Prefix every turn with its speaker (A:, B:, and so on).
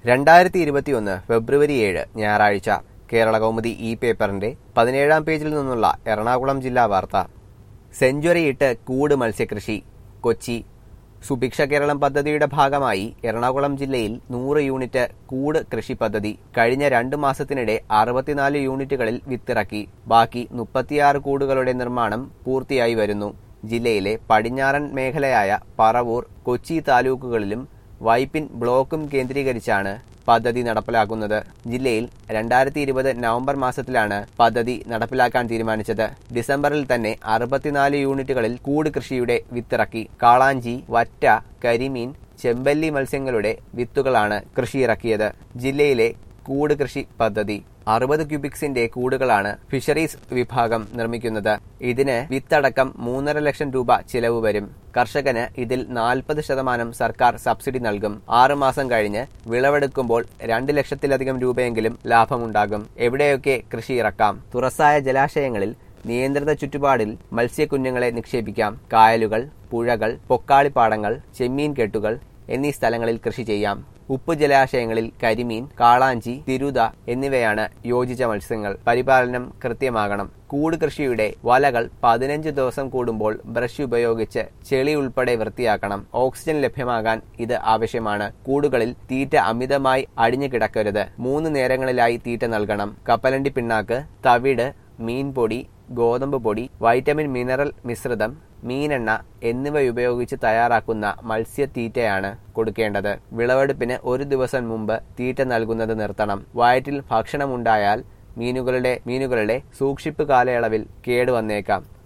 A: രണ്ടായിരത്തി ഇരുപത്തിയൊന്ന് ഫെബ്രുവരി ഏഴ് ഞായറാഴ്ച കേരള കൗമുദി ഈ പേപ്പറിന്റെ പതിനേഴാം പേജിൽ നിന്നുള്ള എറണാകുളം ജില്ലാ വാർത്ത സെഞ്ചുറിയിട്ട് കൂട് മത്സ്യകൃഷി കൊച്ചി സുഭിക്ഷ കേരളം പദ്ധതിയുടെ ഭാഗമായി എറണാകുളം ജില്ലയിൽ നൂറ് യൂണിറ്റ് കൂട് കൃഷി പദ്ധതി കഴിഞ്ഞ രണ്ടു മാസത്തിനിടെ അറുപത്തിനാല് യൂണിറ്റുകളിൽ വിത്തിറക്കി ബാക്കി മുപ്പത്തിയാറ് കൂടുകളുടെ നിർമ്മാണം പൂർത്തിയായി വരുന്നു ജില്ലയിലെ പടിഞ്ഞാറൻ മേഖലയായ പറവൂർ കൊച്ചി താലൂക്കുകളിലും വൈപ്പിൻ ബ്ലോക്കും കേന്ദ്രീകരിച്ചാണ് പദ്ധതി നടപ്പിലാക്കുന്നത് ജില്ലയിൽ രണ്ടായിരത്തി ഇരുപത് നവംബർ മാസത്തിലാണ് പദ്ധതി നടപ്പിലാക്കാൻ തീരുമാനിച്ചത് ഡിസംബറിൽ തന്നെ അറുപത്തിനാല് യൂണിറ്റുകളിൽ കൂട് കൃഷിയുടെ വിത്തിറക്കി കാളാഞ്ചി വറ്റ കരിമീൻ ചെമ്പല്ലി മത്സ്യങ്ങളുടെ വിത്തുകളാണ് കൃഷിയിറക്കിയത് ജില്ലയിലെ കൂട് കൃഷി പദ്ധതി അറുപത് ക്യൂബിക്സിന്റെ കൂടുകളാണ് ഫിഷറീസ് വിഭാഗം നിർമ്മിക്കുന്നത് ഇതിന് വിത്തടക്കം മൂന്നര ലക്ഷം രൂപ ചിലവ് വരും കർഷകന് ഇതിൽ നാൽപ്പത് ശതമാനം സർക്കാർ സബ്സിഡി നൽകും ആറുമാസം കഴിഞ്ഞ് വിളവെടുക്കുമ്പോൾ രണ്ട് ലക്ഷത്തിലധികം രൂപയെങ്കിലും ലാഭമുണ്ടാകും എവിടെയൊക്കെ കൃഷി ഇറക്കാം തുറസായ ജലാശയങ്ങളിൽ നിയന്ത്രിത ചുറ്റുപാടിൽ മത്സ്യക്കുഞ്ഞുങ്ങളെ നിക്ഷേപിക്കാം കായലുകൾ പുഴകൾ പൊക്കാളിപ്പാടങ്ങൾ ചെമ്മീൻ കെട്ടുകൾ എന്നീ സ്ഥലങ്ങളിൽ കൃഷി ചെയ്യാം ഉപ്പ് ജലാശയങ്ങളിൽ കരിമീൻ കാളാഞ്ചി തിരുത എന്നിവയാണ് യോജിച്ച മത്സ്യങ്ങൾ പരിപാലനം കൃത്യമാകണം കൂട് കൃഷിയുടെ വലകൾ പതിനഞ്ച് ദിവസം കൂടുമ്പോൾ ബ്രഷ് ഉപയോഗിച്ച് ചെളി ഉൾപ്പെടെ വൃത്തിയാക്കണം ഓക്സിജൻ ലഭ്യമാകാൻ ഇത് ആവശ്യമാണ് കൂടുകളിൽ തീറ്റ അമിതമായി അടിഞ്ഞു കിടക്കരുത് മൂന്ന് നേരങ്ങളിലായി തീറ്റ നൽകണം കപ്പലണ്ടി പിണ്ണാക്ക് തവിട് മീൻപൊടി ഗോതമ്പ് പൊടി വൈറ്റമിൻ മിനറൽ മിശ്രിതം മീനെണ്ണ എന്നിവ ഉപയോഗിച്ച് തയ്യാറാക്കുന്ന മത്സ്യത്തീറ്റയാണ് കൊടുക്കേണ്ടത് വിളവെടുപ്പിന് ഒരു ദിവസം മുമ്പ് തീറ്റ നൽകുന്നത് നിർത്തണം വയറ്റിൽ ഭക്ഷണമുണ്ടായാൽ മീനുകളുടെ മീനുകളുടെ സൂക്ഷിപ്പ് കാലയളവിൽ കേടുവന്നേക്കാം